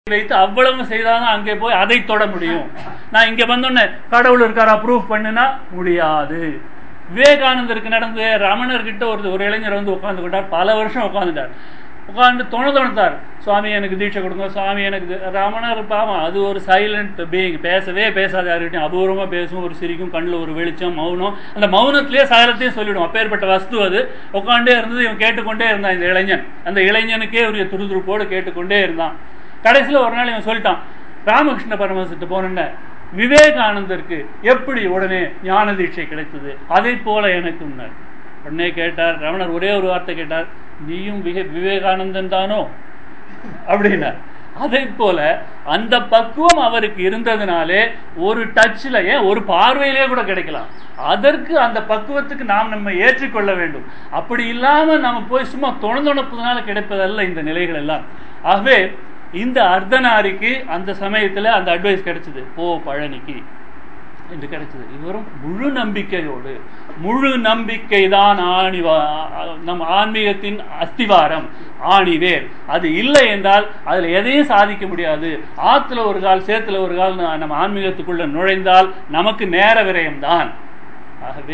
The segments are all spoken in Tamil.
வைத்து அவ்வளவு செய்தாதான் அங்கே போய் அதை தொட முடியும் நான் இங்க வந்தோடனே கடவுள் இருக்காரா ப்ரூஃப் பண்ணுனா முடியாது விவேகானந்தருக்கு நடந்து ரமணர்கிட்ட ஒரு ஒரு இளைஞர் வந்து உட்கார்ந்து கொண்டார் பல வருஷம் உட்கார்ந்துட்டார் உட்கார்ந்து தொண தொணத்தார் சுவாமி எனக்கு தீட்சை கொடுங்க சுவாமி எனக்கு தி-" ரமணர் பாவம் அது ஒரு சைலண்ட் பீயிங் பேசவே பேசாத யாருக்கிட்டையும் அபூர்வமா பேசும் ஒரு சிரிக்கும் கண்ணில் ஒரு வெளிச்சம் மௌனம் அந்த மௌனத்திலேயே சகலத்தையும் சொல்லிடும் அப்பேற்பட்ட வஸ்து அது உட்காண்டே இருந்தது இவன் கேட்டுக்கொண்டே இருந்தான் இந்த இளைஞன் அந்த இளைஞனுக்கே ஒரு துருதுருப்போடு கேட்டுக்கொண்டே இருந்தான் கடைசியில் ஒரு நாள் இவன் சொல்லிட்டான் ராமகிருஷ்ண பரமஹம்சத்து போனேன்ன விவேகானந்தருக்கு எப்படி உடனே ஞான தீட்சை கிடைத்தது அதை போல எனக்கு முன்னாள் உடனே கேட்டார் ரமணர் ஒரே ஒரு வார்த்தை கேட்டார் நீயும் விவே விவேகானந்தன் தானோ அப்படின்னார் அதை போல அந்த பக்குவம் அவருக்கு இருந்ததுனாலே ஒரு டச்சில் ஏன் ஒரு பார்வையிலே கூட கிடைக்கலாம் அதற்கு அந்த பக்குவத்துக்கு நாம் நம்ம ஏற்றுக்கொள்ள வேண்டும் அப்படி இல்லாம நம்ம போய் சும்மா தொணந்தொணப்புனால கிடைப்பதல்ல இந்த நிலைகள் எல்லாம் ஆகவே இந்த அர்த்தநாரிக்கு அந்த சமயத்துல அந்த அட்வைஸ் கிடைச்சது போ பழனிக்கு என்று கிடைச்சது இவரும் முழு நம்பிக்கையோடு முழு நம்பிக்கை தான் ஆணி நம் ஆன்மீகத்தின் அஸ்திவாரம் ஆணிவேர் அது இல்லை என்றால் அதுல எதையும் சாதிக்க முடியாது ஆத்துல ஒரு கால் சேத்துல ஒரு கால் ந- நம்ம ஆன்மீகத்துக்குள்ள நுழைந்தால் நமக்கு நேர விரயம்தான் ஆகவே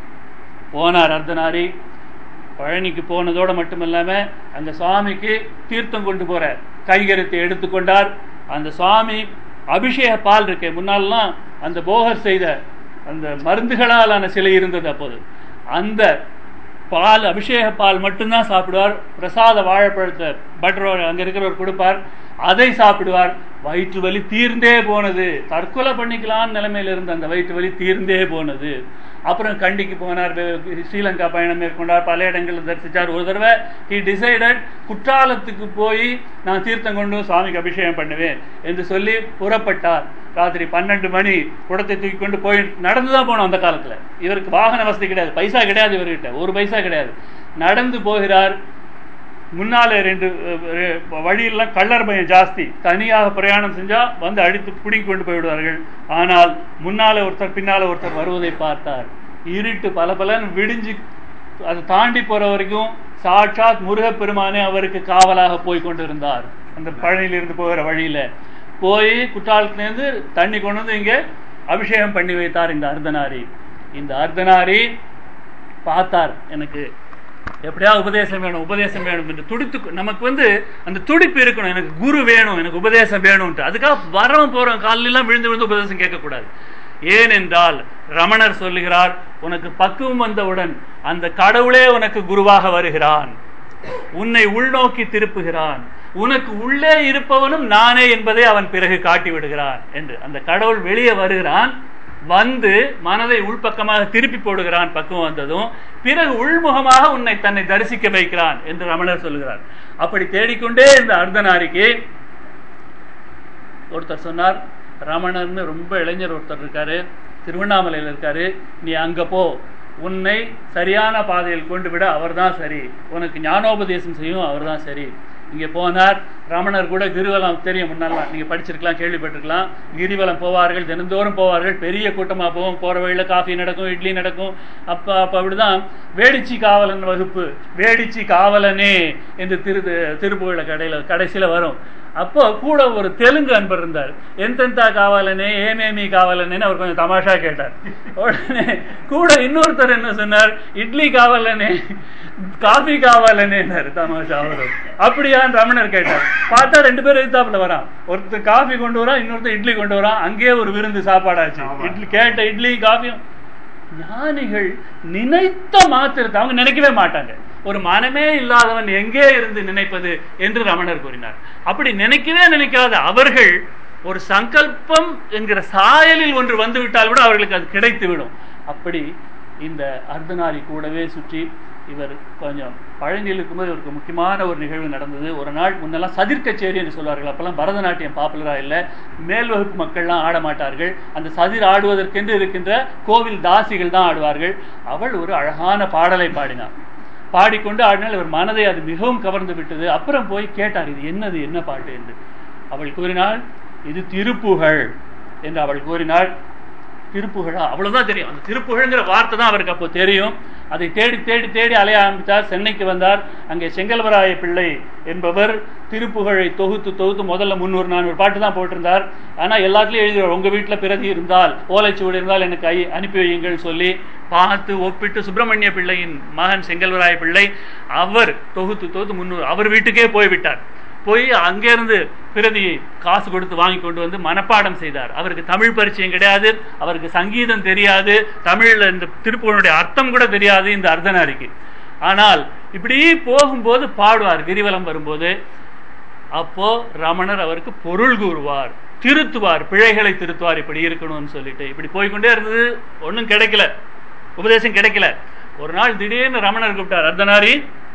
போனார் அர்த்தநாரி பழனிக்கு போனதோட மட்டுமில்லாம அந்த சுவாமிக்கு தீர்த்தம் கொண்டு போற கைகரத்தை எடுத்துக்கொண்டார் அந்த சுவாமி அபிஷேக பால் இருக்கே முன்னாலெல்லாம் அந்த போகர் செய்த அந்த மருந்துகளாலான சிலை இருந்தது அப்போது அந்த பால் அபிஷேக பால் மட்டும்தான் சாப்பிடுவார் பிரசாத வாழைப்பழத்தை பட்டர் அங்க இருக்கிறவர் கொடுப்பார் அதை சாப்பிடுவார் வயிற்று வலி தீர்ந்தே போனது தற்கொலை பண்ணிக்கலாம்னு நிலைமையில இருந்த அந்த வயிற்று வலி தீர்ந்தே போனது அப்புறம் கண்டிக்கு போனார் வெ- ஸ்ரீலங்கா பயணம் மேற்கொண்டார் பல இடங்களில் தரிசித்தார் ஒரு தடவை ஹி டிசைடட் குற்றாலத்துக்கு போய் நான் தீர்த்தம் கொண்டு சுவாமிக்கு அபிஷேகம் பண்ணுவேன் என்று சொல்லி புறப்பட்டார் ராத்திரி பன்னெண்டு மணி குடத்தை தூக்கி கொண்டு போய் நடந்து தான் போனோம் அந்த காலத்துல இவருக்கு வாகன வசதி கிடையாது பைசா கிடையாது இவர்கிட்ட ஒரு பைசா கிடையாது நடந்து போகிறார் முன்னால ரெண்டு அஹ், வழியெல்லாம் கள்ளர் பயம் ஜாஸ்தி தனியாக பிரயாணம் செஞ்சா வந்து அடித்து பிடிங்கி கொண்டு போய்விடுவார்கள் ஆனால் முன்னால ஒருத்தர் பின்னால ஒருத்தர் வருவதை பார்த்தார் இருட்டு பல பலன் விடிஞ்சு அதை தாண்டி போற வரைக்கும் சாட்சாத் முருகப்பெருமானே அவருக்கு காவலாக போய் கொண்டிருந்தார் அந்த பழனியிலிருந்து போகிற வழியில போய் குற்றாலத்திலேருந்து தண்ணி கொண்டு வந்து இங்கே அபிஷேகம் பண்ணி வைத்தார் இந்த அர்த்தநாரி இந்த அர்த்தநாரி பார்த்தார் எனக்கு எப்படியாவது உபதேசம் வேணும் உபதேசம் வேணும் என்று துடித்து நமக்கு வந்து அந்த துடிப்பு இருக்கணும் எனக்கு குரு வேணும் எனக்கு உபதேசம் வேணும்ட்டு அதுக்காக வரவன் போறோம் காலையில எல்லாம் விழுந்து விழுந்து உபதேசம் கேட்கக்கூடாது ஏனென்றால் ரமணர் சொல்லுகிறார் உனக்கு பக்குவம் வந்தவுடன் அந்த கடவுளே உனக்கு குருவாக வருகிறான் உன்னை உள்நோக்கி திருப்புகிறான் உனக்கு உள்ளே இருப்பவனும் நானே என்பதை அவன் பிறகு காட்டி விடுகிறான் என்று அந்த கடவுள் வெளியே வருகிறான் வந்து மனதை உள்பக்கமாக திருப்பி போடுகிறான் பக்குவம் வந்ததும் பிறகு உள்முகமாக உன்னை தன்னை தரிசிக்க வைக்கிறான் என்று ரமணர் சொல்லுகிறார் அப்படி தேடிக்கொண்டே இந்த அர்த்தநாரிக்கு ஒருத்தர் சொன்னார் ரமணர்னு ரொம்ப இளைஞர் ஒருத்தர் இருக்காரு திருவண்ணாமலையில் இருக்காரு நீ அங்க போ உன்னை சரியான பாதையில் கொண்டு விட அவர்தான் சரி உனக்கு ஞானோபதேசம் செய்யும் அவர்தான் சரி இங்க போனார் ரமணர் கூட கிரிவலம் தெரியும் முன்னாலாம் நீங்க படிச்சிருக்கலாம் கேள்விப்பட்டிருக்கலாம் கிரிவலம் போவார்கள் தினந்தோறும் போவார்கள் பெரிய கூட்டமா போவோம் போற வழியில காஃபி நடக்கும் இட்லி நடக்கும் அப்ப அப்ப அப்படிதான் வேடிச்சி காவலன் வகுப்பு வேடிச்சி காவலனே என்று திரு திருப்புகழ கடையில கடைசியில வரும் அப்போ கூட ஒரு தெலுங்கு அன்பர் இருந்தார் எந்தெந்தா காவலனே ஏமேமி காவலனேன்னு அவர் கொஞ்சம் தமாஷா கேட்டார் உடனே கூட இன்னொருத்தர் என்ன சொன்னார் இட்லி காவலனே காபி காவலனேன்னாரு தமாஷா அவரும் அப்படியான்னு ரமணர் கேட்டார் பார்த்தா ரெண்டு பேரும் எதிர்த்தாப்புல வரான் ஒருத்தர் காஃபி கொண்டு வரான் இன்னொருத்தர் இட்லி கொண்டு வரான் அங்கேயே ஒரு விருந்து சாப்பாடாச்சு இட்லி கேட்ட இட்லி காஃபியும் ஞானிகள் நினைத்த மாத்திரத்தை அவங்க நினைக்கவே மாட்டாங்க ஒரு மனமே இல்லாதவன் எங்கே இருந்து நினைப்பது என்று ரமணர் கூறினார் அப்படி நினைக்கவே நினைக்காத அவர்கள் ஒரு சங்கல்பம் என்கிற சாயலில் ஒன்று வந்துவிட்டால் கூட அவர்களுக்கு அது கிடைத்து விடும் அப்படி இந்த அர்த்தநாரி கூடவே சுற்றி இவர் கொஞ்சம் பழனியில் இருக்கும்போது இவருக்கு முக்கியமான ஒரு நிகழ்வு நடந்தது ஒரு நாள் முன்னெல்லாம் சதிர் கச்சேரி என்று சொல்வார்கள் அப்பெல்லாம் பரதநாட்டியம் பாப்புலரா இல்லை மேல் வகுப்பு மக்கள்லாம் ஆட மாட்டார்கள் அந்த சதிர் ஆடுவதற்கென்று இருக்கின்ற கோவில் தாசிகள் தான் ஆடுவார்கள் அவள் ஒரு அழகான பாடலை பாடினார் பாடிக்கொண்டு ஆடினால் இவர் மனதை அது மிகவும் கவர்ந்து விட்டது அப்புறம் போய் கேட்டார் இது என்னது என்ன பாட்டு என்று அவள் கூறினாள் இது திருப்புகழ் என்று அவள் கூறினாள் திருப்புகழா அவ்வளவுதான் தெரியும் அந்த திருப்புகழ்ங்கிற வார்த்தை தான் அவருக்கு அப்போ தெரியும் அதை தேடி தேடி தேடி அலைய ஆரம்பித்தார் சென்னைக்கு வந்தார் அங்கே செங்கல்வராய பிள்ளை என்பவர் திருப்புகழை தொகுத்து தொகுத்து முதல்ல முன்னூறு நானூறு பாட்டு தான் போட்டிருந்தார் ஆனால் எல்லாத்துலேயும் எழுதிடுவார் உங்கள் வீட்டில் பிரதி இருந்தால் ஓலைச்சுவடு இருந்தால் எனக்கு ஐ அனுப்பி வையுங்கள் சொல்லி பார்த்து ஒப்பிட்டு சுப்பிரமணிய பிள்ளையின் மகன் செங்கல்வராய பிள்ளை அவர் தொகுத்து தொகுத்து முன்னூறு அவர் வீட்டுக்கே போய்விட்டார் போய் அங்கேருந்து பிரதியை காசு கொடுத்து வாங்கி கொண்டு வந்து மனப்பாடம் செய்தார் அவருக்கு தமிழ் பரிச்சயம் கிடையாது அவருக்கு சங்கீதம் தெரியாது தமிழில் இந்த திருப்புகழுடைய அர்த்தம் கூட தெரியாது இந்த அர்த்தநாரிக்கு ஆனால் இப்படி போகும்போது பாடுவார் கிரிவலம் வரும்போது அப்போ ரமணர் அவருக்கு பொருள் கூறுவார் திருத்துவார் பிழைகளை திருத்துவார் இப்படி இருக்கணும்னு சொல்லிட்டு இப்படி போய்க்கொண்டே இருந்தது ஒன்றும் கிடைக்கல உபதேசம் கிடைக்கல ஒரு நாள் திடீர்னு ரமணர் கூப்பிட்டார் அர்த்தநாரி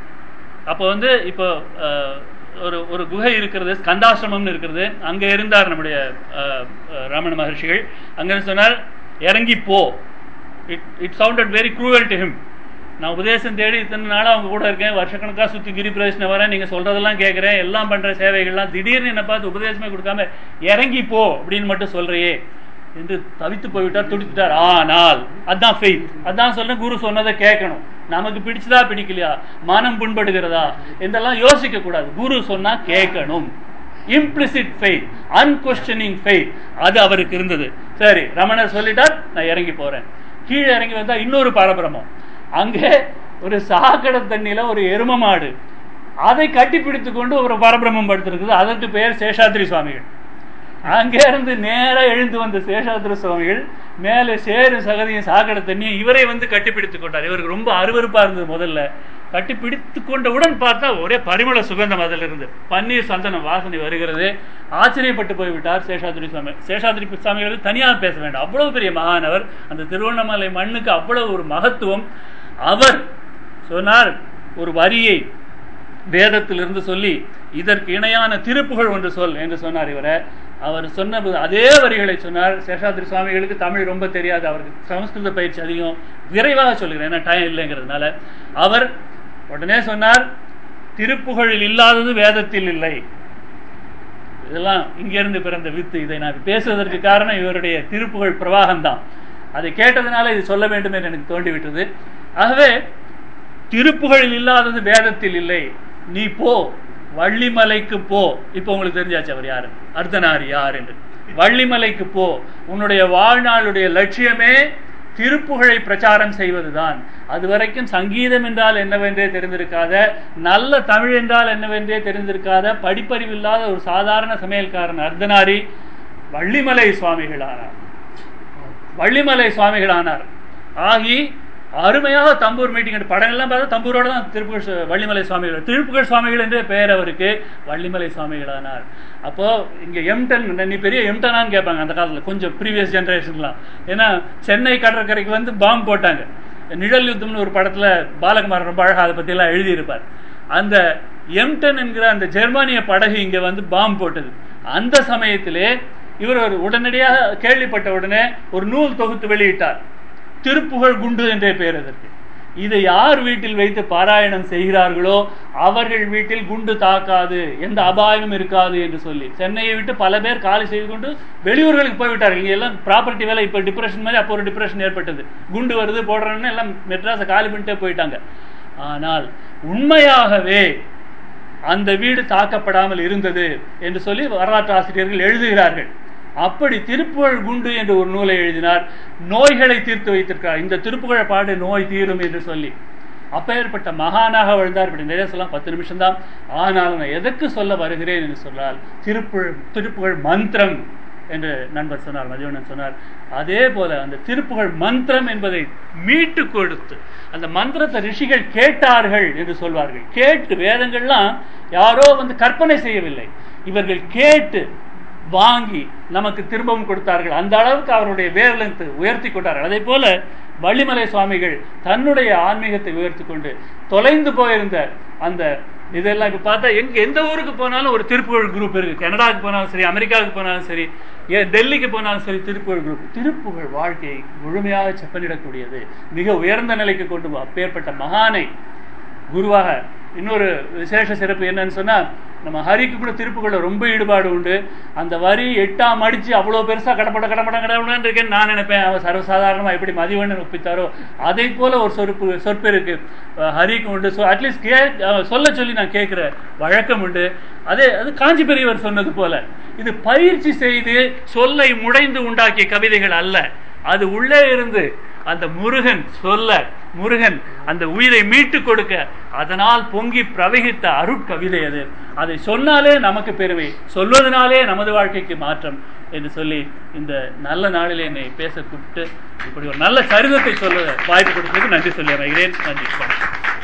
அப்போ வந்து இப்போ அஹ், ஒரு ஒரு குகை இருக்கிறது ஸ்கந்தாசிரமம்னு இருக்கிறது அங்கே இருந்தார் நம்முடைய அஹ், அஹ், ரமண மகர்ஷிகள் அங்கே சொன்னார் இறங்கி போ it it sounded very cruel to him நான் உபதேசம் தேடி இத்தனை நாளாக அவங்க கூட இருக்கேன் வருஷக்கணக்காக சுற்றி கிரி பிரதேசம் வரேன் நீங்கள் சொல்கிறதெல்லாம் கேட்குறேன் எல்லாம் பண்ணுற சேவைகள்லாம் திடீர்னு என்னை பார்த்து உபதேசமே கொடுக்காம இறங்கி போ அப்படின்னு மட்டும் சொல்கிறையே என்று தவித்து போய்விட்டார் துடித்துட்டார் ஆனால் அதான் ஃபெய்த் அதான் சொல்ல குரு சொன்னதை கேட்கணும் நமக்கு பிடிச்சதா பிடிக்கலையா மனம் புண்படுகிறதா என்றெல்லாம் யோசிக்க கூடாது குரு சொன்னா கேட்கணும் இம்ப்ளிசிட் ஃபெய்த் அன்கொஸ்டனிங் ஃபெய்த் அது அவருக்கு இருந்தது சரி ரமணர் சொல்லிட்டார் நான் இறங்கி போறேன் கீழே இறங்கி வந்தா இன்னொரு பரபிரமம் அங்கே ஒரு சாக்கடை தண்ணியில ஒரு எரும மாடு அதை கட்டி பிடித்து கொண்டு ஒரு பரபிரமம் படுத்திருக்குது அதற்கு பெயர் சேஷாத்ரி சுவாமிகள் அங்கே இருந்து நேரா எழுந்து வந்த சேஷாத்திர சுவாமிகள் மேலே சேரு சகதியும் சாக்கடை தண்ணியும் இவரை வந்து கட்டிப்பிடித்து கொண்டார் இவருக்கு ரொம்ப அருவருப்பா இருந்தது முதல்ல கட்டி பிடித்து கொண்டவுடன் பார்த்தா ஒரே பரிமள சுகந்தம் அதில் இருந்து பன்னீர் சந்தனம் வாசனை வருகிறது ஆச்சரியப்பட்டு போய்விட்டார் சேஷாத்ரி சுவாமி சேஷாத்ரி சுவாமிகள் தனியாக பேச வேண்டாம் அவ்வளவு பெரிய மகானவர் அந்த திருவண்ணாமலை மண்ணுக்கு அவ்வளவு ஒரு மகத்துவம் அவர் சொன்னார் ஒரு வரியை வேதத்திலிருந்து சொல்லி இதற்கு இணையான திருப்புகழ் ஒன்று சொல் என்று சொன்னார் இவரை அவர் சொன்ன அதே வரிகளை சொன்னார் சேஷாத்ரி சுவாமிகளுக்கு தமிழ் ரொம்ப தெரியாது அவருக்கு சமஸ்கிருத பயிற்சி அதிகம் விரைவாக சொல்கிறேன் ஏன்னா டைம் இல்லைங்கிறதுனால அவர் உடனே சொன்னார் திருப்புகழில் இல்லாதது வேதத்தில் இல்லை இதெல்லாம் இங்கிருந்து பிறந்த வித்து இதை நான் பேசுவதற்கு காரணம் இவருடைய திருப்புகழ் பிரவாகம் தான் அதை கேட்டதுனால இது சொல்ல வேண்டும் என்று எனக்கு தோண்டிவிட்டது ஆகவே திருப்புகழில் இல்லாதது வேதத்தில் இல்லை நீ போ வள்ளிமலைக்கு போ இப்போ உங்களுக்கு தெரிஞ்சாச்சு அவர் யாரு அர்த்தனாரி யார் என்று வள்ளிமலைக்கு போ உன்னுடைய வாழ்நாளுடைய லட்சியமே திருப்புகழை பிரச்சாரம் செய்வதுதான் அது வரைக்கும் சங்கீதம் என்றால் என்னவென்றே தெரிந்திருக்காத நல்ல தமிழ் என்றால் என்னவென்றே தெரிந்திருக்காத படிப்பறிவில்லாத ஒரு சாதாரண சமையல்காரன் அர்த்தனாரி வள்ளிமலை சுவாமிகளானார் வள்ளிமலை சுவாமிகளானார் ஆகி அருமையாக தம்பூர் மீட்டிங் படங்கள்லாம் பார்த்தா தம்பூரோட தான் திருப்புகழ் சு- வள்ளிமலை சுவாமிகள் திருப்புகழ் சுவாமிகள் என்றே பெயர் அவருக்கு வள்ளிமலை சுவாமிகளானார் அப்போ இங்க எம்டன் நீ பெரிய எம்டனான்னு கேட்பாங்க அந்த காலத்துல கொஞ்சம் ப்ரீவியஸ் ஜெனரேஷன்லாம் ஏன்னா சென்னை கடற்கரைக்கு வந்து பாம்பு போட்டாங்க நிழல் யுத்தம்னு ஒரு படத்துல பாலகுமாரன் ரொம்ப அழகா அதை பத்தி எல்லாம் எழுதியிருப்பார் அந்த எம்டன் என்கிற அந்த ஜெர்மானிய படகு இங்க வந்து பாம்பு போட்டது அந்த சமயத்திலே இவர் ஒரு உடனடியாக கேள்விப்பட்ட உடனே ஒரு நூல் தொகுத்து வெளியிட்டார் திருப்புகழ் குண்டு என்றே பெயர் அதற்கு இதை யார் வீட்டில் வைத்து பாராயணம் செய்கிறார்களோ அவர்கள் வீட்டில் குண்டு தாக்காது எந்த அபாயமும் இருக்காது என்று சொல்லி சென்னையை விட்டு பல பேர் காலி செய்து கொண்டு வெளியூர்களுக்கு போய்விட்டார்கள் இங்க எல்லாம் ப்ராப்பர்ட்டி வேலை இப்போ டிப்ரெஷன் மாதிரி அப்போ ஒரு டிப்ரெஷன் ஏற்பட்டது குண்டு வருது போடுறோன்னு எல்லாம் மெட்ராஸை காலி பண்ணிட்டே போயிட்டாங்க ஆனால் உண்மையாகவே அந்த வீடு தாக்கப்படாமல் இருந்தது என்று சொல்லி வரலாற்று ஆசிரியர்கள் எழுதுகிறார்கள் அப்படி திருப்புகழ் குண்டு என்று ஒரு நூலை எழுதினார் நோய்களை தீர்த்து வைத்திருக்கிறார் இந்த திருப்புகழ பாடு நோய் தீரும் என்று சொல்லி அப்பேற்பட்ட மகானாக வாழ்ந்தார் இப்படி நிறைய சொல்லலாம் பத்து நிமிஷம் தான் ஆனால் நான் எதற்கு சொல்ல வருகிறேன் என்று சொன்னால் திருப்புகழ் திருப்புகழ் மந்திரம் என்று நண்பர் சொன்னார் மதிவண்ணன் சொன்னார் அதே போல அந்த திருப்புகழ் மந்திரம் என்பதை மீட்டு கொடுத்து அந்த மந்திரத்தை ரிஷிகள் கேட்டார்கள் என்று சொல்வார்கள் கேட்டு வேதங்கள்லாம் யாரோ வந்து கற்பனை செய்யவில்லை இவர்கள் கேட்டு வாங்கி நமக்கு திரும்பவும் கொடுத்தார்கள் அந்த அளவுக்கு அவருடைய வேர்லெங்த் உயர்த்தி கொண்டார்கள் அதே போல வள்ளிமலை சுவாமிகள் தன்னுடைய ஆன்மீகத்தை உயர்த்தி கொண்டு தொலைந்து போயிருந்த அந்த இதெல்லாம் இப்போ பார்த்தா எங்க எந்த ஊருக்கு போனாலும் ஒரு திருப்புகழ் குரூப் இருக்கு கனடாவுக்கு போனாலும் சரி அமெரிக்காவுக்கு போனாலும் சரி ஏன் டெல்லிக்கு போனாலும் சரி திருப்புகழ் குரூப் திருப்புகழ் வாழ்க்கையை முழுமையாக செப்பனிடக்கூடியது மிக உயர்ந்த நிலைக்கு கொண்டு போ- அப்பேற்பட்ட மகானை குருவாக இன்னொரு விசேஷ சிறப்பு என்னன்னு சொன்னா நம்ம ஹரிக்கு கூட திருப்புகள்ல ரொம்ப ஈடுபாடு உண்டு அந்த வரி எட்டாம் அடிச்சு அவ்வளோ பெருசா கடப்பட கடப்பட கடப்படன்னு இருக்கேன்னு நான் நினைப்பேன் அவன் சர்வசாதாரணமா எப்படி மதிவண்ணன் ஒப்பித்தாரோ அதை போல ஒரு சொற்பு சொற்பு இருக்கு அஹ் ஹரிக்கு உண்டு ஸோ அட்லீஸ்ட் கே அஹ் சொல்ல சொல்லி நான் கேட்குற வழக்கம் உண்டு அதே அது காஞ்சி பெரியவர் சொன்னது போல இது பயிற்சி செய்து சொல்லை முடைந்து உண்டாக்கிய கவிதைகள் அல்ல அது உள்ளே இருந்து அந்த முருகன் சொல்ல முருகன் அந்த உயிரை மீட்டு கொடுக்க அதனால் பொங்கி பிரவகித்த அருட்கவிதை அது அதை சொன்னாலே நமக்கு பெருமை சொல்வதனாலே நமது வாழ்க்கைக்கு மாற்றம் என்று சொல்லி இந்த நல்ல நாளிலே என்னை பேச கூப்பிட்டு இப்படி ஒரு நல்ல சரிதத்தை சொல்ல வாய்ப்பு கொடுத்ததுக்கு நன்றி சொல்லி அமைகிறேன் நன்றி வணக்கம்